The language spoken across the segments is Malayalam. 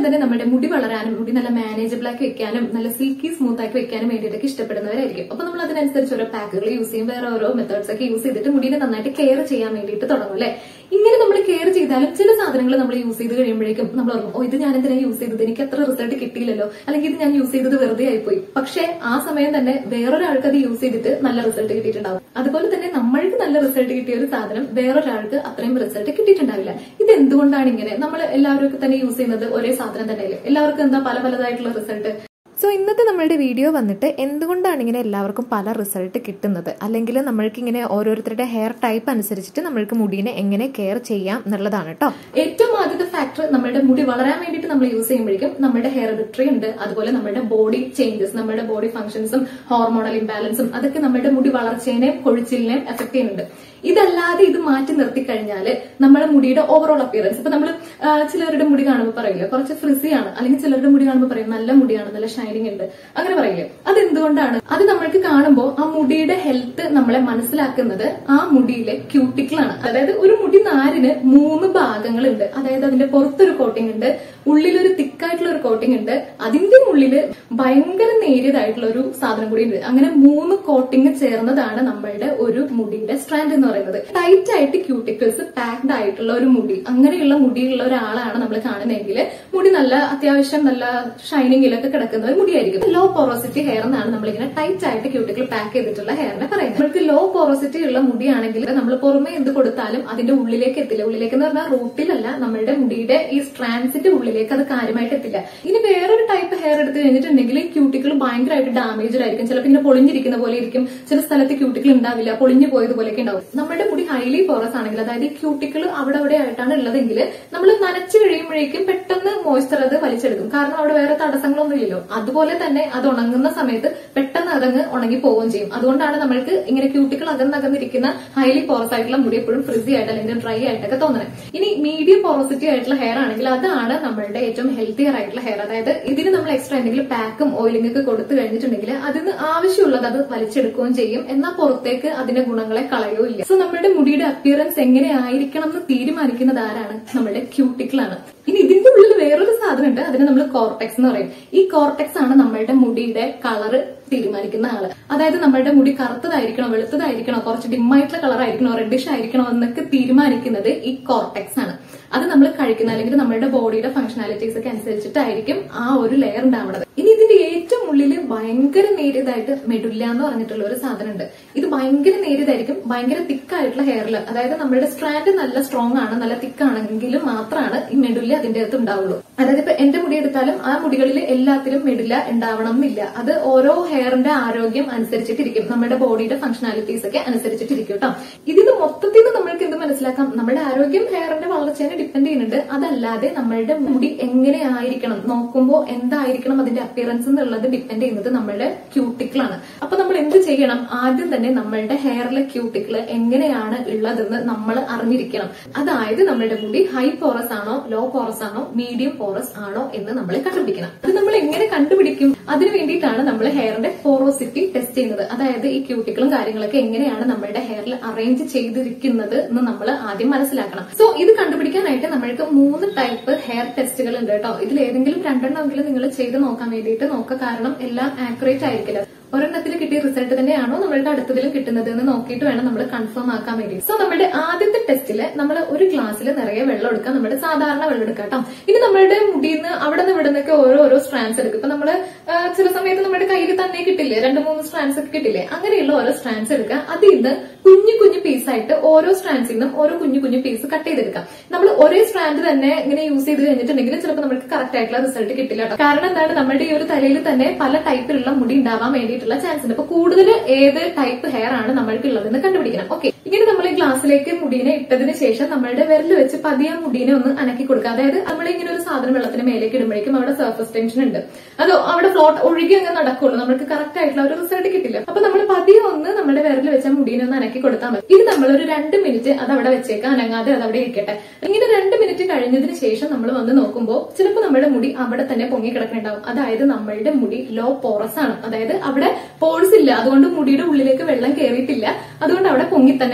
തന്നെ നമ്മുടെ മുടി വളരാനും മുടി നല്ല മാനേജബിൾ ആക്കി വെക്കാനും നല്ല സിൽക്കി സ്മൂത്ത് ആക്കി വെക്കാനും വേണ്ടിയിട്ടൊക്കെ ഇഷ്ടപ്പെടുന്നവരായിരിക്കും അപ്പൊ നമ്മൾ അതിനനുസരിച്ച് ഓരോ പാക്കുകൾ യൂസ് ചെയ്യും വേറെ ഓരോ മെത്തേഡ്സ് ഒക്കെ യൂസ് ചെയ്തിട്ട് മുടിനെ നന്നായിട്ട് കെയർ ചെയ്യാൻ വേണ്ടിയിട്ട് തുടങ്ങും അല്ലെ ഇങ്ങനെ നമ്മൾ കെയർ ചെയ്താലും ചില സാധനങ്ങൾ നമ്മൾ യൂസ് ചെയ്ത് കഴിയുമ്പോഴേക്കും നമ്മൾ ഓർക്കും ഓ ഇത് ഞാൻ എന്തിനാ യൂസ് ചെയ്തത് എനിക്ക് അത്ര റിസൾട്ട് കിട്ടിയില്ലല്ലോ അല്ലെങ്കിൽ ഇത് ഞാൻ യൂസ് ചെയ്തത് വെറുതെ ആയിപ്പോയി പക്ഷെ ആ സമയം തന്നെ വേറൊരാൾക്ക് അത് യൂസ് ചെയ്തിട്ട് നല്ല റിസൾട്ട് കിട്ടിയിട്ടുണ്ടാവും അതുപോലെ തന്നെ നമ്മൾക്ക് നല്ല റിസൾട്ട് കിട്ടിയ ഒരു സാധനം വേറൊരാൾക്ക് അത്രയും റിസൾട്ട് കിട്ടിയിട്ടുണ്ടാവില്ല ഇത് എന്തുകൊണ്ടാണ് ഇങ്ങനെ നമ്മൾ എല്ലാവരും തന്നെ യൂസ് ചെയ്യുന്നത് ഒരേ സാധനം തന്നെയല്ലേ എല്ലാവർക്കും എന്താ പല പലതായിട്ടുള്ള റിസൾട്ട് സോ ഇന്നത്തെ നമ്മളുടെ വീഡിയോ വന്നിട്ട് എന്തുകൊണ്ടാണ് ഇങ്ങനെ എല്ലാവർക്കും പല റിസൾട്ട് കിട്ടുന്നത് അല്ലെങ്കിൽ നമ്മൾക്ക് ഇങ്ങനെ ഓരോരുത്തരുടെ ഹെയർ ടൈപ്പ് അനുസരിച്ചിട്ട് നമ്മൾക്ക് മുടീനെ എങ്ങനെ കെയർ ചെയ്യാം എന്നുള്ളതാണ് കേട്ടോ ഏറ്റവും ആദ്യത്തെ ഫാക്ടർ നമ്മുടെ മുടി വളരാൻ വേണ്ടിയിട്ട് നമ്മൾ യൂസ് ചെയ്യുമ്പോഴേക്കും നമ്മുടെ ഹെയറിഡിറ്ററി ഉണ്ട് അതുപോലെ നമ്മുടെ ബോഡി ചേഞ്ചസ് നമ്മുടെ ബോഡി ഫംഗ്ഷൻസും ഹോർമോണൽ ഇംബാലൻസും അതൊക്കെ നമ്മുടെ മുടി വളർച്ചേനെയും കൊഴിച്ചിലിനെയും എഫക്ട് ചെയ്യുന്നുണ്ട് ഇതല്ലാതെ ഇത് മാറ്റി നിർത്തി കഴിഞ്ഞാല് നമ്മുടെ മുടിയുടെ ഓവറോൾ അപ്പിയറൻസ് ഇപ്പൊ നമ്മൾ ചിലരുടെ മുടി കാണുമ്പോൾ പറയില്ലേ കുറച്ച് ഫ്രിസി ആണ് അല്ലെങ്കിൽ ചിലരുടെ മുടി കാണുമ്പോൾ പറയും നല്ല മുടിയാണ് നല്ല ഷൈനിങ് ഉണ്ട് അങ്ങനെ പറയില്ലേ അതെന്തുകൊണ്ടാണ് അത് നമ്മൾക്ക് കാണുമ്പോൾ ആ മുടിയുടെ ഹെൽത്ത് നമ്മളെ മനസ്സിലാക്കുന്നത് ആ മുടിയിലെ ക്യൂട്ടിക്കിളാണ് അതായത് ഒരു മുടി നാരിന് മൂന്ന് ഭാഗങ്ങളുണ്ട് അതായത് അതിന്റെ പുറത്തൊരു കോട്ടിംഗ് ഉണ്ട് ഉള്ളിലൊരു തിക്കായിട്ടുള്ള ഒരു കോട്ടിംഗ് ഉണ്ട് അതിന്റെ ഉള്ളില് ഭയങ്കര നേരിയതായിട്ടുള്ള ഒരു സാധനം കൂടി ഉണ്ട് അങ്ങനെ മൂന്ന് കോട്ടിംഗ് ചേർന്നതാണ് നമ്മളുടെ ഒരു മുടിയുടെ സ്ട്രാൻഡ് എന്ന് പറയുന്നത് ടൈറ്റ് ആയിട്ട് ക്യൂട്ടിക്കിൾസ് പാക്ഡ് ആയിട്ടുള്ള ഒരു മുടി അങ്ങനെയുള്ള മുടിയുള്ള ഒരാളാണ് നമ്മൾ കാണുന്നതെങ്കിൽ മുടി നല്ല അത്യാവശ്യം നല്ല ഷൈനിങ്ങിലൊക്കെ കിടക്കുന്ന ഒരു മുടിയായിരിക്കും ലോ പോറോസിറ്റി ഹെയർ എന്നാണ് നമ്മളിങ്ങനെ ടൈറ്റ് ആയിട്ട് ക്യൂട്ടിക്കിൾ പാക്ക് ചെയ്തിട്ടുള്ള ഹെയറിനെ പറയുന്നത് നമ്മൾക്ക് ലോ പോറോസിറ്റി ഉള്ള മുടിയാണെങ്കിൽ നമ്മൾ പുറമെ എന്ത് കൊടുത്താലും അതിന്റെ ഉള്ളിലേക്ക് എത്തില്ല ഉള്ളിലേക്ക് എന്ന് പറഞ്ഞാൽ റൂട്ടിലല്ല നമ്മളുടെ മുടിയുടെ ഈ സ്ട്രാൻസിന്റെ ഉള്ളിലേക്ക് അത് കാര്യമായിട്ട് എത്തില്ല ഇനി വേറൊരു ടൈപ്പ് ഹെയർ എടുത്തു കഴിഞ്ഞിട്ടുണ്ടെങ്കിൽ ക്യൂട്ടിക്കിൾ ഭയങ്കരമായിട്ട് ഡാമേജ്ഡ് ആയിരിക്കും ചിലപ്പോൾ ഇങ്ങനെ പൊളിഞ്ഞിരിക്കുന്ന പോലെ ഇരിക്കും ചില സ്ഥലത്ത് ക്യൂട്ടിക്കിൾ ഉണ്ടാവില്ല പൊളിഞ്ഞു പോയതുപോലെയൊക്കെ ഉണ്ടാവും നമ്മുടെ മുടി ഹൈലി പോറസ് ആണെങ്കിൽ അതായത് ഈ ക്യൂട്ടിക്കിൾ അവിടെ അവിടെ ആയിട്ടാണ് ഉള്ളതെങ്കിൽ നമ്മൾ നനച്ചു കഴിയുമ്പോഴേക്കും പെട്ടെന്ന് മോയ്സ്ചർ അത് വലിച്ചെടുക്കും കാരണം അവിടെ വേറെ തടസ്സങ്ങളൊന്നും ഇല്ലല്ലോ അതുപോലെ തന്നെ അത് ഉണങ്ങുന്ന സമയത്ത് പെട്ടെന്ന് അതങ്ങ് ഉണങ്ങി പോവുകയും ചെയ്യും അതുകൊണ്ടാണ് നമ്മൾക്ക് ഇങ്ങനെ ക്യൂട്ടിക്കിൾ അകന്നകന്നിരിക്കുന്ന ഹൈലി പോറസ് ആയിട്ടുള്ള മുടി എപ്പോഴും ഫ്രിസി ആയിട്ട് അല്ലെങ്കിൽ ഡ്രൈ ആയിട്ടൊക്കെ തോന്നുന്നത് ഇനി മീഡിയം പോറോസിറ്റി ആയിട്ടുള്ള ഹെയർ ആണെങ്കിൽ അതാണ് നമ്മളുടെ ഏറ്റവും ഹെൽത്തിയർ ആയിട്ടുള്ള ഹെയർ അതായത് ഇതിന് നമ്മൾ എക്സ്ട്രാ എന്തെങ്കിലും പാക്കും ഓയിലിംഗ് ഒക്കെ കൊടുത്തു കഴിഞ്ഞിട്ടുണ്ടെങ്കിൽ അതിന് ആവശ്യമുള്ളത് അത് വലിച്ചെടുക്കുകയും ചെയ്യും എന്നാൽ പുറത്തേക്ക് അതിന്റെ ഗുണങ്ങളെ കളയോ ഇല്ല സോ നമ്മുടെ മുടിയുടെ അപ്പിയറൻസ് എങ്ങനെ ആയിരിക്കണം എന്ന് തീരുമാനിക്കുന്നത് ആരാണ് നമ്മുടെ ക്യൂട്ടിക്കിളാണ് ഇനി ഇതിന്റെ ഉള്ളിൽ വേറൊരു സാധനം ഉണ്ട് അതിന് നമ്മൾ കോർട്ടെക്സ് എന്ന് പറയും ഈ കോർട്ടെക്സ് ആണ് നമ്മളുടെ മുടിയുടെ കളറ് തീരുമാനിക്കുന്ന ആള് അതായത് നമ്മളുടെ മുടി കറുത്തതായിരിക്കണോ വെളുത്തതായിരിക്കണോ കുറച്ച് ഡിമ്മായിട്ടുള്ള കളർ ആയിരിക്കണോ റെഡിഷ് ആയിരിക്കണോ എന്നൊക്കെ തീരുമാനിക്കുന്നത് ഈ കോർട്ടെക്സ് ആണ് അത് നമ്മൾ കഴിക്കുന്ന അല്ലെങ്കിൽ നമ്മുടെ ബോഡിയുടെ ഫംഗ്ഷനാലിറ്റീസ് ഒക്കെ അനുസരിച്ചിട്ടായിരിക്കും ആ ഒരു ലെയർ ഉണ്ടാവുന്നത് ഇനി ഇതിന്റെ ഏറ്റവും ഉള്ളിൽ ഭയങ്കര നേരിയതായിട്ട് മെഡുല്ല എന്ന് പറഞ്ഞിട്ടുള്ള ഒരു സാധനം ഉണ്ട് ഇത് ഭയങ്കര നേരിയതായിരിക്കും ഭയങ്കര തിക്കായിട്ടുള്ള ഹെയറിൽ അതായത് നമ്മുടെ സ്ട്രാൻഡ് നല്ല സ്ട്രോങ് ആണ് നല്ല തിക്കാണെങ്കിലും മാത്രമാണ് ഈ മെഡുല്ല അതിന്റെ അകത്ത് ഉണ്ടാവുള്ളൂ അതായത് ഇപ്പൊ എന്റെ മുടി എടുത്താലും ആ മുടികളിൽ എല്ലാത്തിലും മെഡുല്ല ഉണ്ടാവണം എന്നില്ല അത് ഓരോ ഹെയറിന്റെ ആരോഗ്യം അനുസരിച്ചിട്ടിരിക്കും നമ്മുടെ ബോഡിയുടെ ഫംഗ്ഷനാലിറ്റീസ് ഒക്കെ അനുസരിച്ചിട്ടിരിക്കും കേട്ടോ ഇതിന് മൊത്തത്തിൽ നമ്മൾക്ക് എന്ത് മനസ്സിലാക്കാം നമ്മുടെ ആരോഗ്യം ഹെയറിന്റെ വളർച്ചേനെ ഡിപ്പെൻഡ് ചെയ്യുന്നുണ്ട് അതല്ലാതെ നമ്മളുടെ മുടി എങ്ങനെ ആയിരിക്കണം നോക്കുമ്പോൾ എന്തായിരിക്കണം അതിന്റെ അപ്പിയറൻസ് എന്നുള്ളത് ഡിപ്പെൻഡ് ചെയ്യുന്നത് നമ്മളുടെ ക്യൂട്ടിക്കിളാണ് അപ്പൊ നമ്മൾ എന്ത് ചെയ്യണം ആദ്യം തന്നെ നമ്മളുടെ ഹെയറിലെ ക്യൂട്ടിക്കിള് എങ്ങനെയാണ് ഉള്ളതെന്ന് നമ്മൾ അറിഞ്ഞിരിക്കണം അതായത് നമ്മളുടെ മുടി ഹൈ പോറസ് ആണോ ലോ പോറസ് ആണോ മീഡിയം പോറസ് ആണോ എന്ന് നമ്മൾ കണ്ടുപിടിക്കണം അത് നമ്മൾ എങ്ങനെ കണ്ടുപിടിക്കും അതിന് വേണ്ടിയിട്ടാണ് നമ്മൾ ഹെയറിന്റെ പോറോസിറ്റി ടെസ്റ്റ് ചെയ്യുന്നത് അതായത് ഈ ക്യൂട്ടിക്കിളും കാര്യങ്ങളൊക്കെ എങ്ങനെയാണ് നമ്മളുടെ ഹെയറിൽ അറേഞ്ച് ചെയ്തിരിക്കുന്നത് എന്ന് നമ്മൾ ആദ്യം മനസ്സിലാക്കണം സോ ഇത് കണ്ടുപിടിക്കാനായിട്ട് നമ്മൾക്ക് മൂന്ന് ടൈപ്പ് ഹെയർ ടെസ്റ്റുകൾ ഉണ്ട് കേട്ടോ ഇതിൽ ഏതെങ്കിലും രണ്ടെണ്ണമെങ്കിലും നിങ്ങൾ ചെയ്ത് നോക്കാൻ വേണ്ടിയിട്ട് നോക്കുക കാരണം എല്ലാം ആക്യുറേറ്റ് ആയിരിക്കില്ല ഒരെണ്ണത്തിൽ കിട്ടിയ റിസൾട്ട് തന്നെയാണോ നമ്മളുടെ അടുത്തതിലും കിട്ടുന്നത് എന്ന് നോക്കിയിട്ട് വേണം നമ്മൾ കൺഫേം ആക്കാൻ വേണ്ടി സോ നമ്മുടെ ആദ്യത്തെ ടെസ്റ്റില് നമ്മൾ ഒരു ഗ്ലാസ്സിൽ നിറയെ വെള്ളം എടുക്കാം നമ്മുടെ സാധാരണ വെള്ളം എടുക്കാം കേട്ടോ ഇനി നമ്മളുടെ മുടിയിൽ നിന്ന് അവിടെ നിന്ന് ഇവിടെ നിന്നൊക്കെ ഓരോ ഓരോ സ്ട്രാൻസ് എടുക്കും ഇപ്പൊ നമ്മള് ആ, ചില സമയത്ത് നമ്മുടെ കയ്യിൽ തന്നെ കിട്ടില്ലേ രണ്ട് മൂന്ന് സ്ട്രാൻസ് ഒക്കെ കിട്ടില്ലേ അങ്ങനെയുള്ള ഓരോ സ്ട്രാൻസ് എടുക്കുക അതിൽ നിന്ന് കുഞ്ഞു കുഞ്ഞു പീസായിട്ട് ഓരോ സ്ട്രാൻസിൽ നിന്നും ഓരോ കുഞ്ഞു കുഞ്ഞു പീസ് കട്ട് ചെയ്തെടുക്കാം നമ്മൾ ഒരേ സ്ട്രാൻഡ് തന്നെ ഇങ്ങനെ യൂസ് ചെയ്ത് കഴിഞ്ഞിട്ടുണ്ടെങ്കിൽ ചിലപ്പോൾ നമുക്ക് കറക്റ്റ് ആയിട്ടുള്ള റിസൾട്ട് കിട്ടില്ല കേട്ടോ കാരണം എന്താണ് നമ്മുടെ ഈ ഒരു തലയിൽ തന്നെ പല ടൈപ്പിലുള്ള മുടി ഉണ്ടാവാൻ വേണ്ടിയിട്ടുള്ള ചാൻസ് ഉണ്ട് അപ്പൊ കൂടുതൽ ഏത് ടൈപ്പ് ഹെയർ ആണ് നമ്മൾക്ക് ഉള്ളതെന്ന് കണ്ടുപിടിക്കണം ഓക്കെ ഇങ്ങനെ നമ്മൾ ഈ ഗ്ലാസ്സിലേക്ക് മുടീനെ ഇട്ടതിന് ശേഷം നമ്മളുടെ വിരൽ വെച്ച് പതിയെ ആ മുടീനെ ഒന്ന് അനക്കി കൊടുക്കുക അതായത് നമ്മൾ ഇങ്ങനെ ഒരു സാധനം വെള്ളത്തിന് മേലേക്ക് ഇടുമ്പോഴേക്കും അവിടെ സർഫസ് ടെൻഷൻ ഉണ്ട് അത് അവിടെ ഫ്ലോട്ട് ഒഴുകി അങ്ങ് നടക്കുള്ളൂ നമുക്ക് കറക്റ്റ് ആയിട്ടുള്ള ഒരു റിസൾട്ട് കിട്ടില്ല അപ്പൊ നമ്മൾ പതിയെ ഒന്ന് നമ്മുടെ വിരൽ വെച്ച മുടീനെ ഒന്ന് അനക്കി കൊടുത്താൽ മതി ഇത് നമ്മൾ ഒരു രണ്ട് മിനിറ്റ് അത് അവിടെ വെച്ചേക്കാം അനങ്ങാതെ അത് അവിടെ ഇരിക്കട്ടെ ഇങ്ങനെ രണ്ട് മിനിറ്റ് കഴിഞ്ഞതിന് ശേഷം നമ്മൾ വന്ന് നോക്കുമ്പോൾ ചിലപ്പോൾ നമ്മുടെ മുടി അവിടെ തന്നെ പൊങ്ങി കിടക്കുന്നുണ്ടാവും അതായത് നമ്മളുടെ മുടി ലോ പോറസ് ആണ് അതായത് അവിടെ പോഴ്സ് ഇല്ല അതുകൊണ്ട് മുടിയുടെ ഉള്ളിലേക്ക് വെള്ളം കയറിയിട്ടില്ല അതുകൊണ്ട് അവിടെ പൊങ്ങി തന്നെ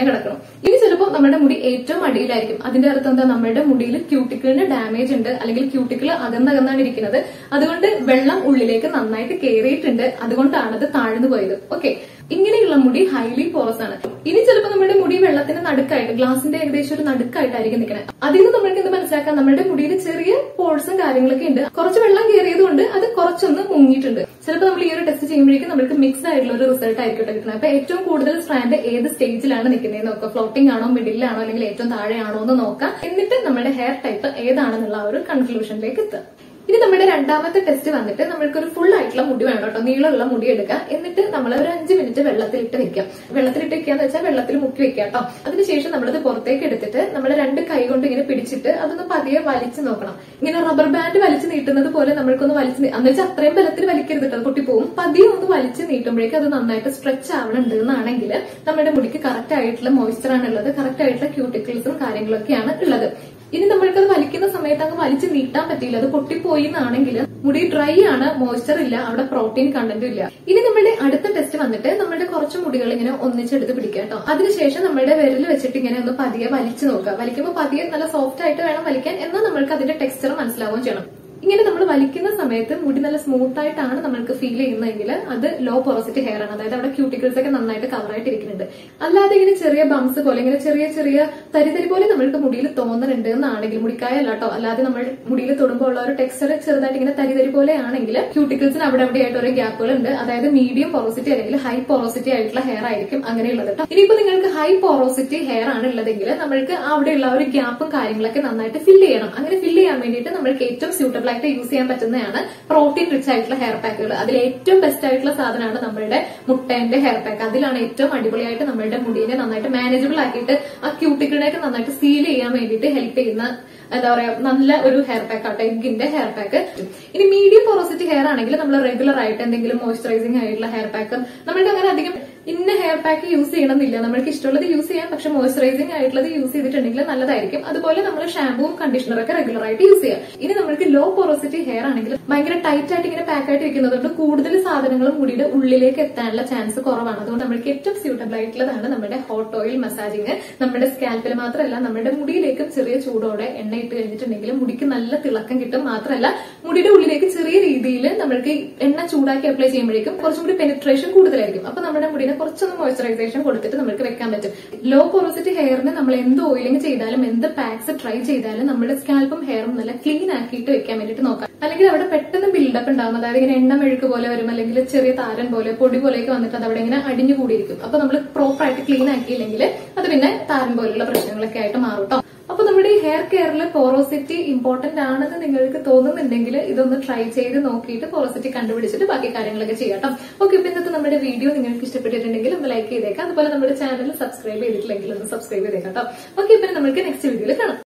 കിടക്കണം ഇനി ചിലപ്പോൾ നമ്മുടെ മുടി ഏറ്റവും അടിയിലായിരിക്കും അതിന്റെ അർത്ഥം എന്താ നമ്മുടെ മുടിയിൽ ക്യൂട്ടിക്കിളിന് ഡാമേജ് ഉണ്ട് അല്ലെങ്കിൽ ക്യൂട്ടിക്കിൾ അകന്നകന്നാണ് ഇരിക്കുന്നത് അതുകൊണ്ട് വെള്ളം ഉള്ളിലേക്ക് നന്നായിട്ട് കയറിയിട്ടുണ്ട് അതുകൊണ്ടാണ് അത് താഴ്ന്നു പോയത് ഓക്കെ ഇങ്ങനെയുള്ള മുടി ഹൈലി പോറസ് ആണ് ഇനി ചിലപ്പോൾ നമ്മുടെ മുടി വെള്ളത്തിന്റെ നടുക്കായിട്ട് ഗ്ലാസിന്റെ ഏകദേശം ഒരു നടുക്കായിട്ടായിരിക്കും നിൽക്കുന്നത് അതിൽ നിന്ന് നമ്മൾക്ക് എന്ത് മനസ്സിലാക്കാം നമ്മുടെ മുടിയിൽ ചെറിയ പോഴ്സും കാര്യങ്ങളൊക്കെ ഉണ്ട് കുറച്ച് വെള്ളം കയറിയത് കൊണ്ട് അത് കുറച്ചൊന്ന് മുങ്ങിയിട്ടുണ്ട് ചിലപ്പോൾ നമ്മൾ ഈ ഒരു ടെസ്റ്റ് ചെയ്യുമ്പോഴേക്കും നമുക്ക് മിക്സ്ഡ് ആയിട്ടുള്ള ഒരു റിസൾട്ട് ആയിരിക്കും കിട്ടുന്നത് അപ്പൊ ഏറ്റവും കൂടുതൽ സ്ട്രാൻഡ് ഏത് സ്റ്റേജിലാണ് നിൽക്കുന്നത് നോക്കുക ഫ്ലോട്ടിംഗ് ആണോ മിഡിലാണോ അല്ലെങ്കിൽ ഏറ്റവും താഴെയാണോ എന്ന് നോക്കാം എന്നിട്ട് നമ്മുടെ ഹെയർ ടൈപ്പ് ഏതാണെന്നുള്ള ആ ഒരു കൺക്ലൂഷനിലേക്ക് എത്തുക ഇനി നമ്മുടെ രണ്ടാമത്തെ ടെസ്റ്റ് വന്നിട്ട് നമ്മൾക്ക് ഒരു ഫുൾ ആയിട്ടുള്ള മുടി വേണം കേട്ടോ നീളമുള്ള മുടി എടുക്കുക എന്നിട്ട് നമ്മൾ ഒരു അഞ്ച് മിനിറ്റ് വെള്ളത്തിലിട്ട് വെക്കാം വെള്ളത്തിലിട്ട് വെക്കാന്ന് വെച്ചാൽ വെള്ളത്തിൽ മുക്കി വെക്കാം കേട്ടോ അതിനുശേഷം നമ്മളത് പുറത്തേക്ക് എടുത്തിട്ട് നമ്മൾ രണ്ട് കൈ കൊണ്ട് ഇങ്ങനെ പിടിച്ചിട്ട് അതൊന്ന് പതിയെ വലിച്ചു നോക്കണം ഇങ്ങനെ റബ്ബർ ബാൻഡ് വലിച്ചു നീട്ടുന്നത് പോലെ നമ്മൾക്കൊന്ന് വലിച്ചു നീ- എന്ന് വെച്ചാൽ അത്രയും ബലത്തിൽ വലിക്കരുത് കേട്ടോ പൊട്ടി പോകും പതിയെ ഒന്ന് വലിച്ചു നീട്ടുമ്പോഴേക്കും അത് നന്നായിട്ട് സ്ട്രെച്ച് ആവണുണ്ട് എന്നാണെങ്കിൽ നമ്മുടെ മുടിക്ക് കറക്റ്റ് ആയിട്ടുള്ള മോയ്സ്ചർ ആണ് ഉള്ളത് കറക്റ്റ് ആയിട്ടുള്ള ക്യൂട്ടിക്കിൾസും കാര്യങ്ങളൊക്കെയാണ് ഉള്ളത് ഇനി നമ്മൾക്കത് വലിക്കുന്ന സമയത്ത് അങ്ങ് വലിച്ചു നീട്ടാൻ പറ്റിയില്ല അത് പൊട്ടിപ്പോയി എന്നാണെങ്കിൽ മുടി ഡ്രൈ ആണ് മോയ്സ്ചർ ഇല്ല അവിടെ പ്രോട്ടീൻ കണ്ടന്റും ഇല്ല ഇനി നമ്മുടെ അടുത്ത ടെസ്റ്റ് വന്നിട്ട് നമ്മുടെ കുറച്ച് മുടികൾ ഇങ്ങനെ ഒന്നിച്ചെടുത്ത് പിടിക്കുക കേട്ടോ അതിനുശേഷം നമ്മുടെ വിരൽ വെച്ചിട്ട് ഇങ്ങനെ ഒന്ന് പതിയെ വലിച്ചു നോക്കുക വലിക്കുമ്പോൾ പതിയെ നല്ല സോഫ്റ്റ് ആയിട്ട് വേണം വലിക്കാൻ എന്നാൽ നമ്മൾക്ക് അതിന്റെ ടെക്സ്ചർ മനസ്സിലാവുകയും ചെയ്യണം ഇങ്ങനെ നമ്മൾ വലിക്കുന്ന സമയത്ത് മുടി നല്ല സ്മൂത്ത് ആയിട്ടാണ് നമ്മൾക്ക് ഫീൽ ചെയ്യുന്നതെങ്കിൽ അത് ലോ പൊറോസിറ്റി ഹെയർ ആണ് അതായത് അവിടെ ക്യൂട്ടിക്കിൾസ് ഒക്കെ നന്നായിട്ട് കവർ ആയിട്ട് ഇരിക്കുന്നുണ്ട് അല്ലാതെ ഇങ്ങനെ ചെറിയ ബംസ് പോലെ ഇങ്ങനെ ചെറിയ ചെറിയ തരിതരി പോലെ നമ്മൾക്ക് മുടിയിൽ തോന്നുന്നുണ്ട് എന്നാണെങ്കിൽ മുടിക്കായ അല്ല കേട്ടോ അല്ലാതെ നമ്മൾ മുടിയിൽ തൊടുമ്പോൾ ഉള്ള ഒരു ടെക്സ്ചർ ചെറുതായിട്ട് ഇങ്ങനെ തരിതരി പോലെ ആണെങ്കിൽ ക്യൂട്ടിക്കിൾസിന് അവിടെ അവിടെ ആയിട്ട് ഓരോ ഗ്യാപ്പുകൾ ഉണ്ട് അതായത് മീഡിയം പൊറോസിറ്റി അല്ലെങ്കിൽ ഹൈ പൊറോസിറ്റി ആയിട്ടുള്ള ഹെയർ ആയിരിക്കും അങ്ങനെയുള്ളത് കേട്ടോ ഇനിയിപ്പോ നിങ്ങൾക്ക് ഹൈ പൊറോസിറ്റി ഹെയർ ആണ് ഉള്ളതെങ്കിൽ നമ്മൾക്ക് അവിടെയുള്ള ഒരു ഗ്യാപ്പും കാര്യങ്ങളൊക്കെ നന്നായിട്ട് ഫില്ല് ചെയ്യണം അങ്ങനെ ഫില്ല് ചെയ്യാൻ വേണ്ടിയിട്ട് നമ്മൾക്ക് ഏറ്റവും സ്യൂട്ടബിൾ ആയിട്ട് യൂസ് ചെയ്യാൻ പറ്റുന്നതാണ് പ്രോട്ടീൻ റിച്ച് ആയിട്ടുള്ള ഹെയർ പാക്കുകൾ അതിൽ ഏറ്റവും ബെസ്റ്റ് ആയിട്ടുള്ള സാധനമാണ് നമ്മുടെ മുട്ടേന്റെ ഹെയർ പാക്ക് അതിലാണ് ഏറ്റവും അടിപൊളിയായിട്ട് നമ്മുടെ മുടിയെ നന്നായിട്ട് മാനേജബിൾ ആക്കിയിട്ട് ആ ക്യൂട്ടിക്കിളിനെയൊക്കെ നന്നായിട്ട് സീൽ ചെയ്യാൻ വേണ്ടിയിട്ട് ഹെൽപ്പ് ചെയ്യുന്ന എന്താ പറയാ നല്ല ഒരു ഹെയർ പാക്ക് ആട്ടെ എഗിന്റെ ഹെയർ പാക്ക് ഇനി മീഡിയം പോറോസിറ്റി ഹെയർ ആണെങ്കിൽ നമ്മൾ റെഗുലർ ആയിട്ട് എന്തെങ്കിലും മോയ്സ്ചറൈസിംഗ് ആയിട്ടുള്ള ഹെയർ പാക്ക് നമ്മൾക്ക് അങ്ങനെ അധികം ഇന്ന ഹെയർ പാക്ക് യൂസ് ചെയ്യണമെന്നില്ല നമ്മൾക്ക് ഇഷ്ടമുള്ളത് യൂസ് ചെയ്യാം പക്ഷെ മോയ്സ്ചറൈസിംഗ് ആയിട്ടുള്ളത് യൂസ് ചെയ്തിട്ടുണ്ടെങ്കിൽ നല്ലതായിരിക്കും അതുപോലെ നമ്മൾ ഷാമ്പൂവും കണ്ടീഷണറൊക്കെ റെഗുലർ ആയിട്ട് യൂസ് ചെയ്യാം ഇനി നമ്മൾക്ക് ലോ പോറോസിറ്റി ഹെയർ ആണെങ്കിൽ ഭയങ്കര ടൈറ്റ് ആയിട്ട് ഇങ്ങനെ പാക്ക് ആയിട്ട് ഇരിക്കുന്നതുകൊണ്ട് കൂടുതൽ സാധനങ്ങളും മുടിയുടെ ഉള്ളിലേക്ക് എത്താനുള്ള ചാൻസ് കുറവാണ് അതുകൊണ്ട് നമ്മൾക്ക് ഏറ്റവും സ്യൂട്ടബിൾ ആയിട്ടുള്ളതാണ് നമ്മുടെ ഹോട്ട് ഓയിൽ മസാജിങ് നമ്മുടെ സ്കാൽപ്പിൽ മാത്രമല്ല നമ്മുടെ മുടിയിലേക്കും ചെറിയ ചൂടോടെ എണ്ണ ഇട്ട് കഴിഞ്ഞിട്ടുണ്ടെങ്കിൽ മുടിക്ക് നല്ല തിളക്കം കിട്ടും മാത്രമല്ല മുടിയുടെ ഉള്ളിലേക്ക് ചെറിയ രീതിയിൽ നമ്മൾക്ക് എണ്ണ ചൂടാക്കി അപ്ലൈ ചെയ്യുമ്പോഴേക്കും കുറച്ചും കൂടി പെനിട്രേഷൻ കൂടുതലായിരിക്കും അപ്പൊ നമ്മുടെ മുടിനെ കുറച്ചൊന്ന് മോയ്സ്ചറൈസേഷൻ കൊടുത്തിട്ട് നമുക്ക് വെക്കാൻ പറ്റും ലോ പോറോസിറ്റി ഹെയറിന് നമ്മൾ എന്ത് ഓയിലിംഗ് ചെയ്താലും എന്ത് പാക്സ് ട്രൈ ചെയ്താലും നമ്മുടെ സ്കാൽപ്പും ഹെയറും നല്ല ക്ലീൻ ആക്കിയിട്ട് വെക്കാൻ വേണ്ടിയിട്ട് നോക്കാം അല്ലെങ്കിൽ അവിടെ പെട്ടെന്ന് ബിൽഡപ്പ് ഉണ്ടാവും അതായത് ഇങ്ങനെ എണ്ണ മെഴുക്ക് പോലെ വരും അല്ലെങ്കിൽ ചെറിയ താരൻ പോലെ പൊടി പോലെയൊക്കെ വന്നിട്ട് അത് അവിടെ ഇങ്ങനെ അടിഞ്ഞു കൂടിയിരിക്കും അപ്പൊ നമ്മൾ പ്രോപ്പർ ആയിട്ട് ക്ലീൻ ആക്കിയില്ലെങ്കിൽ അത് പിന്നെ താരൻ പോലുള്ള പ്രശ്നങ്ങളൊക്കെ ആയിട്ട് മാറും ട്ടോ. അപ്പൊ നമ്മുടെ ഈ ഹെയർ കെയറിൽ പോറോസിറ്റി ഇമ്പോർട്ടന്റ് ആണെന്ന് നിങ്ങൾക്ക് തോന്നുന്നുണ്ടെങ്കിൽ ഇതൊന്ന് ട്രൈ ചെയ്ത് നോക്കിയിട്ട് പോറോസിറ്റി കണ്ടുപിടിച്ചിട്ട് ബാക്കി കാര്യങ്ങളൊക്കെ ചെയ്യാം കേട്ടോ ഓക്കെ ഇപ്പൊ ഇന്നത്തെ നമ്മുടെ വീഡിയോ നിങ്ങൾക്ക് ഇഷ്ടപ്പെട്ടിട്ടുണ്ടെങ്കിൽ ഒന്ന് ലൈക്ക് ചെയ്തേക്കാം അതുപോലെ നമ്മുടെ ചാനൽ സബ്സ്ക്രൈബ് ചെയ്തിട്ടില്ലെങ്കിൽ ഒന്ന് സബ്സ്ക്രൈബ് ചെയ്തേക്കാം കേട്ടോ ഓക്കെ പിന്നെ നമുക്ക് നെക്സ്റ്റ് വീഡിയോയിൽ കാണാം